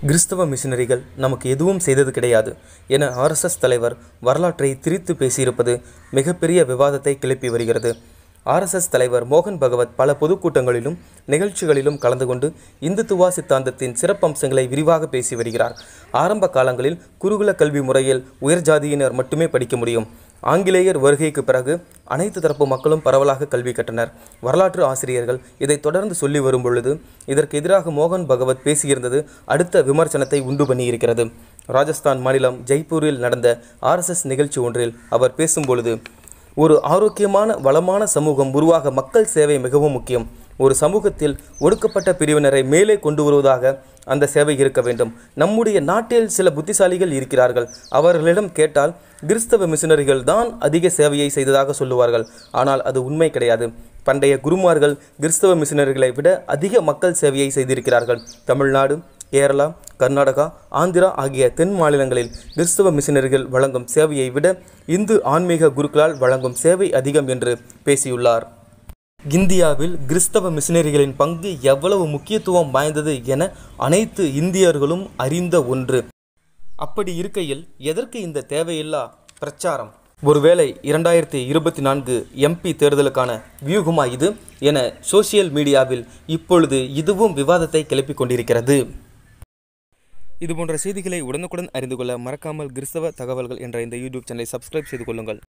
கிறிஸ்தவ மிஷனரிகள் நமக்கு எதுவும் செய்தது கிடையாது என ஆர்எஸ்எஸ் தலைவர் வரலாற்றை திரித்து பேசியிருப்பது மிகப்பெரிய விவாதத்தை கிளப்பி வருகிறது ஆர்எஸ்எஸ் தலைவர் மோகன் பகவத் பல பொதுக்கூட்டங்களிலும் நிகழ்ச்சிகளிலும் கலந்து கொண்டு இந்துத்துவா சித்தாந்தத்தின் சிறப்பம்சங்களை விரிவாக பேசி வருகிறார் ஆரம்ப காலங்களில் குருகுல கல்வி முறையில் உயர் ஜாதியினர் மட்டுமே படிக்க முடியும் ஆங்கிலேயர் வருகைக்கு பிறகு அனைத்து தரப்பு மக்களும் பரவலாக கல்வி கற்றனர் வரலாற்று ஆசிரியர்கள் இதை தொடர்ந்து சொல்லி வரும் பொழுது இதற்கு எதிராக மோகன் பகவத் பேசியிருந்தது அடுத்த விமர்சனத்தை உண்டு பண்ணியிருக்கிறது ராஜஸ்தான் மாநிலம் ஜெய்ப்பூரில் நடந்த ஆர்எஸ்எஸ் நிகழ்ச்சி ஒன்றில் அவர் பேசும்பொழுது ஒரு ஆரோக்கியமான வளமான சமூகம் உருவாக மக்கள் சேவை மிகவும் முக்கியம் ஒரு சமூகத்தில் ஒடுக்கப்பட்ட பிரிவினரை மேலே கொண்டு வருவதாக அந்த சேவை இருக்க வேண்டும் நம்முடைய நாட்டில் சில புத்திசாலிகள் இருக்கிறார்கள் அவர்களிடம் கேட்டால் கிறிஸ்தவ மிஷனரிகள் தான் அதிக சேவையை செய்ததாக சொல்லுவார்கள் ஆனால் அது உண்மை கிடையாது பண்டைய குருமார்கள் கிறிஸ்தவ மிஷனரிகளை விட அதிக மக்கள் சேவையை செய்திருக்கிறார்கள் தமிழ்நாடு கேரளா கர்நாடகா ஆந்திரா ஆகிய தென் மாநிலங்களில் கிறிஸ்தவ மிஷனரிகள் வழங்கும் சேவையை விட இந்து ஆன்மீக குருக்களால் வழங்கும் சேவை அதிகம் என்று பேசியுள்ளார் இந்தியாவில் கிறிஸ்தவ மிஷனரிகளின் பங்கு எவ்வளவு முக்கியத்துவம் வாய்ந்தது என அனைத்து இந்தியர்களும் அறிந்த ஒன்று அப்படி இருக்கையில் எதற்கு இந்த தேவையில்லா பிரச்சாரம் ஒருவேளை இரண்டாயிரத்தி இருபத்தி நான்கு எம்பி தேர்தலுக்கான வியூகமா இது என சோசியல் மீடியாவில் இப்பொழுது இதுவும் விவாதத்தை கிளப்பிக் கொண்டிருக்கிறது இதுபோன்ற செய்திகளை உடனுக்குடன் அறிந்து கொள்ள மறக்காமல் கிறிஸ்தவ தகவல்கள் என்ற இந்த யூடியூப் சேனலை சப்ஸ்கிரைப் செய்து கொள்ளுங்கள்